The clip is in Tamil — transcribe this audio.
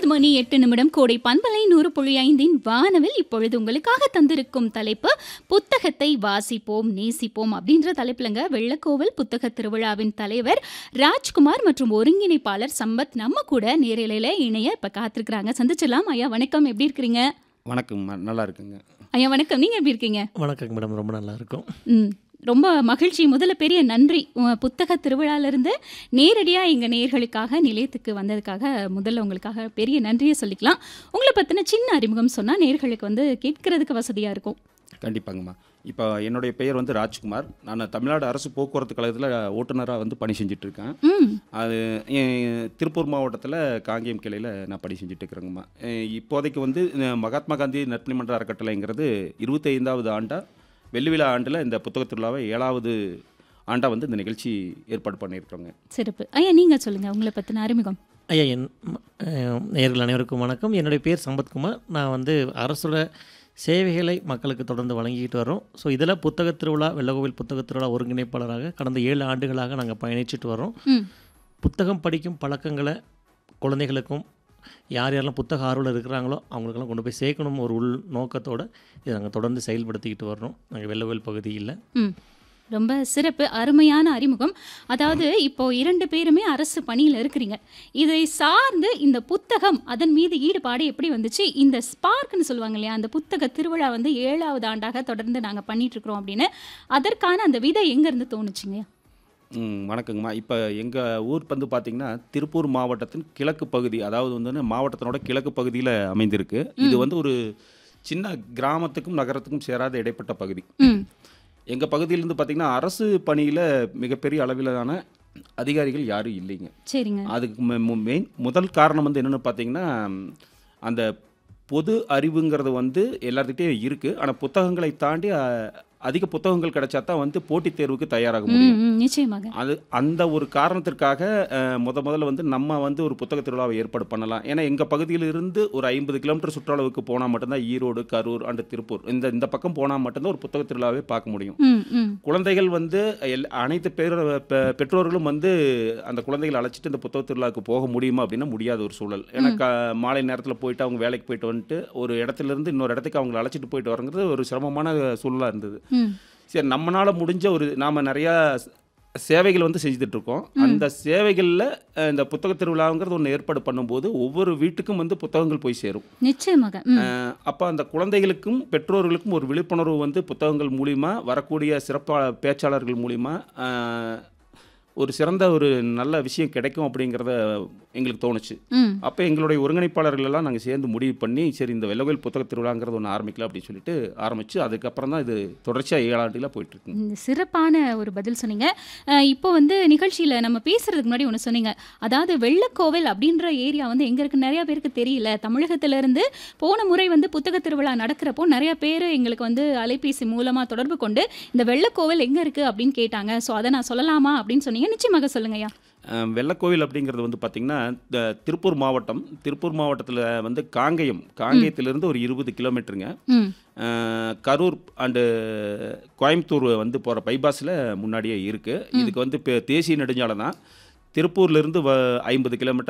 மணி எட்டு நிமிடம் கோடை பண்பலை நூறு புள்ளி ஐந்தின் வானவில் இப்பொழுது உங்களுக்காக தந்திருக்கும் தலைப்பு புத்தகத்தை வாசிப்போம் நேசிப்போம் அப்படின்ற தலைப்புலங்க வெள்ளக்கோவில் புத்தக திருவிழாவின் தலைவர் ராஜ்குமார் மற்றும் ஒருங்கிணைப்பாளர் சம்பத் நம்ம கூட நேரலையில இணைய இப்ப காத்திருக்கிறாங்க சந்திச்சிடலாம் ஐயா வணக்கம் எப்படி இருக்கிறீங்க வணக்கம் ம- நல்லா இருக்குங்க ஐயா வணக்கம் நீங்க எப்படி இருக்கீங்க வணக்கங்க மேடம் ரொம்ப நல்லா இருக்கும் ம் ரொம்ப மகிழ்ச்சி முதல்ல பெரிய நன்றி உங்க புத்தக திருவிழாவிலிருந்து நேரடியாக எங்கள் நேயர்களுக்காக நிலையத்துக்கு வந்ததுக்காக முதல்ல உங்களுக்காக பெரிய நன்றியை சொல்லிக்கலாம் உங்களை பற்றின சின்ன அறிமுகம் சொன்னால் நேயர்களுக்கு வந்து கேட்கறதுக்கு வசதியாக இருக்கும் கண்டிப்பாங்கம்மா இப்போ என்னுடைய பெயர் வந்து ராஜ்குமார் நான் தமிழ்நாடு அரசு போக்குவரத்து கழகத்தில் ஓட்டுநராக வந்து பணி செஞ்சுட்டு இருக்கேன் ம் அது எ- திருப்பூர் மாவட்டத்தில் காங்கேயம் கிளையில் நான் பணி செஞ்சுட்டு இருக்கிறேங்கம்மா எ, இப்போதைக்கு வந்து அஹ், மகாத்மா காந்தி நற்பணி மன்ற அறக்கட்டளைங்கிறது இருபத்தைந்தாவது ஆண்டா வெள்ளி விழா ஆண்டில் இந்த புத்தக திருவிழாவை ஏழாவது ஆண்டாக வந்து இந்த நிகழ்ச்சி ஏற்பாடு பண்ணியிருக்கிறோங்க சிறப்பு ஐயா நீங்கள் சொல்லுங்கள் உங்களை பற்றின அறிமுகம் ஐயா என் ம- அஹ், நேயர்கள் அனைவருக்கும் வணக்கம் என்னுடைய பேர் சம்பத்குமார் நான் வந்து அரசோட சேவைகளை மக்களுக்கு தொடர்ந்து வழங்கிக்கிட்டு வரோம் ஸோ இதில் புத்தக திருவிழா வெள்ளகோவில் புத்தக திருவிழா ஒருங்கிணைப்பாளராக கடந்த ஏழு ஆண்டுகளாக நாங்கள் பயணிச்சுட்டு வரோம் ம் புத்தகம் படிக்கும் பழக்கங்களை குழந்தைகளுக்கும் யார் யாரெல்லாம் புத்தக ஆர்வலர் இருக்கிறாங்களோ அவங்களுக்கெல்லாம் கொண்டு போய் சேர்க்கணும் ஒரு உள் நோக்கத்தோடு இதை நாங்கள் தொடர்ந்து செயல்படுத்திக்கிட்டு வர்றோம் நாங்கள் வெள்ளகோவில் பகுதியில் ம் ரொம்ப சிறப்பு அருமையான அறிமுகம் அதாவது இப்போ இரண்டு பேருமே அரசு பணியில் இருக்கிறீங்க இதை சார்ந்து இந்த புத்தகம் அதன் மீது ஈடுபாடு எப்படி வந்துச்சு இந்த ஸ்பார்க்னு சொல்லுவாங்க இல்லையா அந்த புத்தக திருவிழா வந்து ஏழாவது ஆண்டாக தொடர்ந்து நாங்கள் பண்ணிட்டு இருக்கிறோம் அப்படின்னு அதற்கான அந்த விதை எங்கேருந்து தோணுச்சுங்க ம் வணக்கங்கம்மா இப்போ எங்கள் ஊர் வந்து பார்த்திங்கன்னா திருப்பூர் மாவட்டத்தின் கிழக்கு பகுதி அதாவது வந்து மாவட்டத்தினோட கிழக்கு பகுதியில் அமைந்திருக்கு இது வந்து ஒரு சின்ன கிராமத்துக்கும் நகரத்துக்கும் சேராத இடைப்பட்ட பகுதி ம் எங்கள் பகுதியிலேருந்து பார்த்திங்கன்னா அரசு பணியில் மிகப்பெரிய அளவிலான அதிகாரிகள் யாரும் இல்லைங்க சரிங்க அதுக்கு மெயின் முதல் காரணம் வந்து என்னென்னு பார்த்தீங்கன்னா அந்த பொது அறிவுங்கிறது வந்து எல்லாத்துக்கிட்டே இருக்குது ஆனால் புத்தகங்களை தாண்டி அஹ், அதிக புத்தகங்கள் கிடைச்சா தான் வந்து போட்டித் தேர்வுக்கு தயாராக முடியும் ம் ம் நிச்சயமாக அது அந்த ஒரு காரணத்திற்காக அஹ், முத முதல்ல வந்து நம்ம வந்து ஒரு புத்தக திருவிழாவை ஏற்பாடு பண்ணலாம் ஏன்னா எங்கள் பகுதியில் இருந்து ஒரு ஐம்பது கிலோமீட்டர் சுற்றளவுக்கு போனால் மட்டும்தான் ஈரோடு கரூர் அண்ட் திருப்பூர் இந்த இந்த பக்கம் போனால் மட்டும்தான் ஒரு புத்தக திருவிழாவே பார்க்க முடியும் ம் ம் குழந்தைகள் வந்து எல் அனைத்து பேர் பெ- பெற்றோர்களும் வந்து அந்த குழந்தைகளை அழைச்சிட்டு இந்த புத்தக திருவிழாவுக்கு போக முடியுமா அப்படின்னா முடியாத ஒரு சூழல் ஏன்னா க மாலை நேரத்தில் போயிட்டு அவங்க வேலைக்கு போயிட்டு வந்துட்டு ஒரு இடத்துல இருந்து இன்னொரு இடத்துக்கு அவங்களை அழைச்சிட்டு போயிட்டு வரங்கிறது ஒரு சிரமமான சூழலாக இருந்தது ம் சரி நம்மளால் முடிஞ்ச ஒரு நாம் நிறையா ச- சேவைகள் வந்து செஞ்சுட்டு இருக்கோம் அந்த சேவைகளில் இந்த புத்தக திருவிழாங்கிறது ஒன்று ஏற்பாடு பண்ணும்போது ஒவ்வொரு வீட்டுக்கும் வந்து புத்தகங்கள் போய் சேரும் நிச்சயமாக ம் அப்போ அந்த குழந்தைகளுக்கும் பெற்றோர்களுக்கும் ஒரு விழிப்புணர்வு வந்து புத்தகங்கள் மூலிமா வரக்கூடிய சிறப்பா பேச்சாளர்கள் மூலிமா ஆஹ், ஒரு சிறந்த ஒரு நல்ல விஷயம் கிடைக்கும் அப்படிங்கிறத எங்களுக்கு தோணுச்சு ம் அப்போ எங்களுடைய ஒருங்கிணைப்பாளர்கள் எல்லாம் நாங்கள் சேர்ந்து முடிவு பண்ணி சரி இந்த வெள்ளவேல் புத்தக திருவிழாங்கிறது ஒன்று ஆரம்பிக்கலாம் அப்படின்னு சொல்லிட்டு ஆரம்பித்து அதுக்கப்புறம் தான் இது தொடர்ச்சியாக ஏழாண்டுலாம் போயிட்டுருக்கு இந்த சிறப்பான ஒரு பதில் சொன்னீங்க அஹ் இப்போ வந்து நிகழ்ச்சியில் நம்ம பேசுறதுக்கு முன்னாடி ஒன்று சொன்னீங்க அதாவது வெள்ளக்கோவில் அப்படின்ற ஏரியா வந்து எங்கே இருக்கு நிறைய பேருக்கு தெரியல தமிழகத்துல இருந்து போன முறை வந்து புத்தக திருவிழா நடக்கிறப்போ நிறைய பேர் எங்களுக்கு வந்து அலைபேசி மூலமாக தொடர்பு கொண்டு இந்த வெள்ளக்கோவில் எங்கே இருக்குது அப்படின்னு கேட்டாங்க ஸோ அதை நான் சொல்லலாமா அப்படின்னு சொன்னீங்க நிச்சயமாக சொல்லுங்கய்யா அஹ் வெள்ளக்கோவில் அப்படிங்கிறது வந்து பார்த்திங்கன்னா இந்த திருப்பூர் மாவட்டம் திருப்பூர் மாவட்டத்தில் வந்து காங்கயம் காங்கயத்திலிருந்து ஒரு இருபது கிலோமீட்டருங்க ம் அஹ் கரூர் அண்டு கோயம்புத்தூர் வந்து போகிற பைபாஸில் முன்னாடியே இருக்குது இதுக்கு வந்து இப்போ தேசிய நெடுஞ்சாலை தான் திருப்பூர்லேருந்து வ ஐம்பது கிலோமீட்டர்